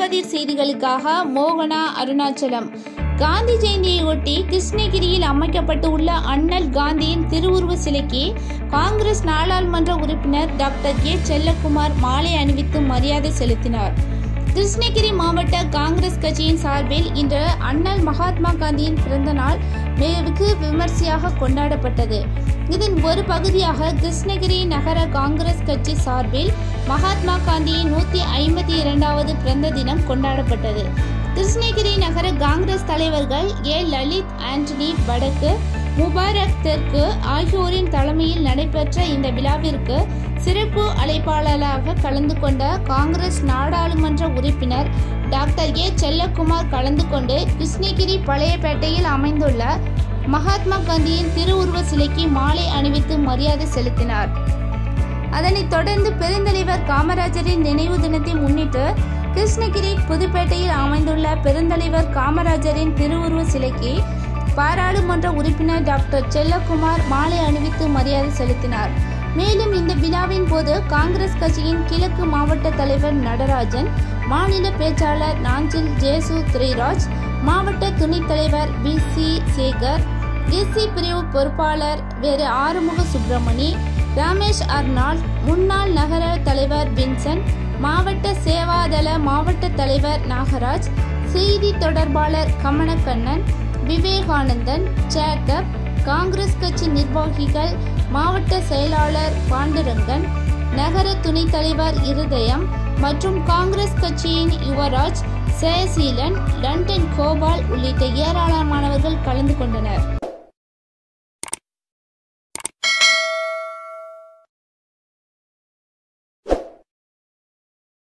மணிக்கதிர் செய்திகளுக்காக மோகனா அருணாச்சலம் காந்தி ஜெயந்தியையொட்டி கிருஷ்ணகிரியில் அமைக்கப்பட்டுள்ள அண்ணல் காந்தியின் திருவுருவ சிலைக்கு காங்கிரஸ் நாடாளுமன்ற உறுப்பினர் டாக்டர் கே செல்லக்குமார் மாலை அணிவித்து மரியாதை செலுத்தினார் கிருஷ்ணகிரி மாவட்ட காங்கிரஸ் கட்சியின் சார்பில் இன்று அண்ணல் மகாத்மா காந்தியின் பிறந்த நாள் வெகு விமர்சையாக கொண்டாடப்பட்டது இதன் ஒரு பகுதியாக கிருஷ்ணகிரி நகர காங்கிரஸ் கட்சி சார்பில் மகாத்மா காந்தியின் நூற்றி ஐம்பத்தி இரண்டாவது பிறந்த தினம் கொண்டாடப்பட்டது கிருஷ்ணகிரி நகர காங்கிரஸ் தலைவர்கள் ஏ லலித் ஆண்டனி வடக்கு முபாரக் தெற்கு ஆகியோரின் தலைமையில் நடைபெற்ற இந்த விழாவிற்கு சிறப்பு அழைப்பாளராக கலந்து கொண்ட காங்கிரஸ் நாடாளுமன்ற உறுப்பினர் டாக்டர் ஏ செல்லக்குமார் கலந்து கொண்டு கிருஷ்ணகிரி பழையப்பேட்டையில் அமைந்துள்ள மகாத்மா காந்தியின் திருவுருவ சிலைக்கு மாலை அணிவித்து மரியாதை செலுத்தினார் அதனைத் தொடர்ந்து பெருந்தலைவர் காமராஜரின் நினைவு தினத்தை முன்னிட்டு கிருஷ்ணகிரி புதுப்பேட்டையில் அமைந்துள்ள பெருந்தலைவர் காமராஜரின் திருவுருவ சிலைக்கு பாராளுமன்ற உறுப்பினர் டாக்டர் செல்லக்குமார் மாலை அணிவித்து மரியாதை செலுத்தினார் மேலும் இந்த விழாவின் போது காங்கிரஸ் கட்சியின் கிழக்கு மாவட்ட தலைவர் நடராஜன் மாநில பேச்சாளர் நாஞ்சில் ஜேசு துரைராஜ் மாவட்ட துணைத் தலைவர் பி சி சேகர் எஸ்சி பிரிவு பொறுப்பாளர் வேறு ஆறுமுக சுப்பிரமணி ரமேஷ் அர்னால்ட் முன்னாள் நகர தலைவர் வின்சன் மாவட்ட சேவாதள மாவட்ட தலைவர் நாகராஜ் செய்தி தொடர்பாளர் கமலக்கண்ணன் விவேகானந்தன் ஜேக்கப் காங்கிரஸ் கட்சி நிர்வாகிகள் மாவட்ட செயலாளர் பாண்டுரங்கன் நகர துணைத் தலைவர் இருதயம் மற்றும் காங்கிரஸ் கட்சியின் யுவராஜ் ஜெயசீலன் லண்டன் கோபால் உள்ளிட்ட ஏராளமானவர்கள் கலந்து கொண்டனர்